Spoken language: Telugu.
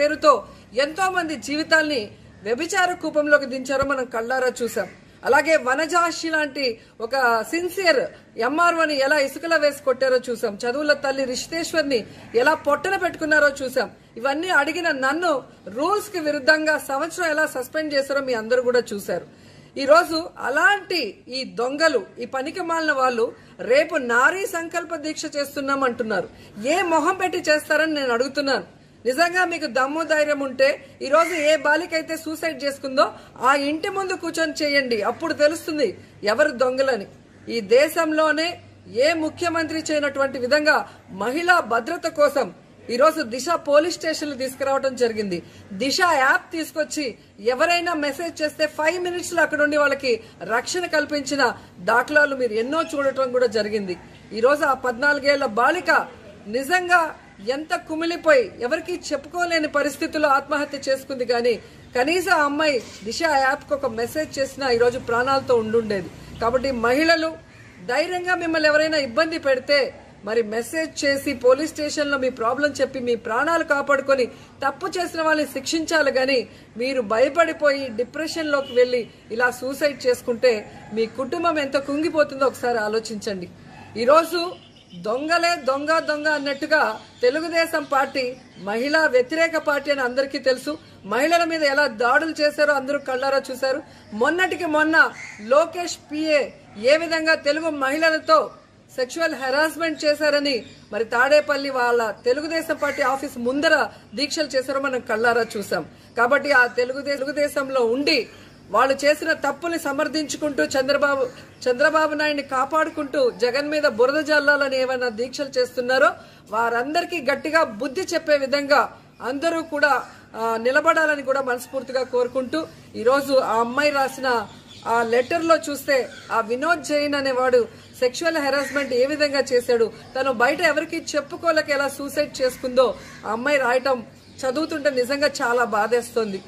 పేరుతో ఎంతో మంది జీవితాల్ని వ్యభిచార కూపంలోకి దించారో మనం కళ్ళారా చూసాం అలాగే వనజాషి లాంటి ఒక సిన్సియర్ ఎంఆర్ఓని ఎలా ఇసుకలో వేసి కొట్టారో చూసాం చదువుల తల్లి రిషితేశ్వర్ని ఎలా పొట్టన పెట్టుకున్నారో చూసాం ఇవన్నీ అడిగిన నన్ను రూల్స్ కి విరుద్ధంగా సంవత్సరం ఎలా సస్పెండ్ చేశారో మీ అందరూ కూడా చూశారు ఈ రోజు అలాంటి ఈ దొంగలు ఈ పనికి మాలిన వాళ్ళు రేపు నారీ సంకల్ప దీక్ష చేస్తున్నాం అంటున్నారు ఏ మొహం పెట్టి చేస్తారని నేను అడుగుతున్నాను నిజంగా మీకు దమ్ము ధైర్యం ఉంటే ఈ రోజు ఏ బాలిక అయితే సూసైడ్ చేసుకుందో ఆ ఇంటి ముందు కూర్చొని చేయండి అప్పుడు తెలుస్తుంది ఎవరు దొంగలని ఈ దేశంలోనే ఏ ముఖ్యమంత్రి చేయనటువంటి విధంగా మహిళా భద్రత కోసం ఈ రోజు దిశ పోలీస్ స్టేషన్లు తీసుకురావడం జరిగింది దిశ యాప్ తీసుకొచ్చి ఎవరైనా మెసేజ్ చేస్తే ఫైవ్ మినిట్స్ లో అక్కడ ఉండి వాళ్ళకి రక్షణ కల్పించిన దాఖలాలు మీరు ఎన్నో చూడటం కూడా జరిగింది ఈ రోజు ఆ పద్నాలుగేళ్ల బాలిక నిజంగా ఎంత కుమిలిపోయి ఎవరికి చెప్పుకోలేని పరిస్థితుల్లో ఆత్మహత్య చేసుకుంది కానీ కనీసం ఆ అమ్మాయి దిశ యాప్కి ఒక మెసేజ్ చేసినా ఈరోజు ప్రాణాలతో ఉండుండేది కాబట్టి మహిళలు ధైర్యంగా మిమ్మల్ని ఎవరైనా ఇబ్బంది పెడితే మరి మెసేజ్ చేసి పోలీస్ స్టేషన్లో మీ ప్రాబ్లం చెప్పి మీ ప్రాణాలు కాపాడుకొని తప్పు చేసిన వాళ్ళని శిక్షించాలి కానీ మీరు భయపడిపోయి డిప్రెషన్లోకి వెళ్ళి ఇలా సూసైడ్ చేసుకుంటే మీ కుటుంబం ఎంత కుంగిపోతుందో ఒకసారి ఆలోచించండి ఈరోజు దొంగలే దొంగ దొంగ అన్నట్టుగా తెలుగుదేశం పార్టీ మహిళా వ్యతిరేక పార్టీ అని అందరికీ తెలుసు మహిళల మీద ఎలా దాడులు చేశారో అందరూ కళ్ళారా చూశారు మొన్నటికి మొన్న లోకేష్ పిఏ ఏ విధంగా తెలుగు మహిళలతో సెక్షువల్ హెరాస్మెంట్ చేశారని మరి తాడేపల్లి వాళ్ళ తెలుగుదేశం పార్టీ ఆఫీస్ ముందర దీక్షలు చేశారో మనం కళ్ళారా చూసాం కాబట్టి ఆ తెలుగు తెలుగుదేశంలో ఉండి వాళ్ళు చేసిన తప్పుని సమర్థించుకుంటూ చంద్రబాబు చంద్రబాబు నాయుడిని కాపాడుకుంటూ జగన్ మీద బురద జల్లాలని ఏమైనా దీక్షలు చేస్తున్నారో వారందరికీ గట్టిగా బుద్ధి చెప్పే విధంగా అందరూ కూడా ఆ, నిలబడాలని కూడా మనస్ఫూర్తిగా కోరుకుంటూ ఈరోజు ఆ అమ్మాయి రాసిన ఆ లెటర్ లో చూస్తే ఆ వినోద్ జైన్ అనేవాడు సెక్షువల్ హెరాస్మెంట్ ఏ విధంగా చేశాడు తను బయట ఎవరికి చెప్పుకోలేక ఎలా సూసైడ్ చేసుకుందో ఆ అమ్మాయి రాయటం చదువుతుంటే నిజంగా చాలా బాధేస్తుంది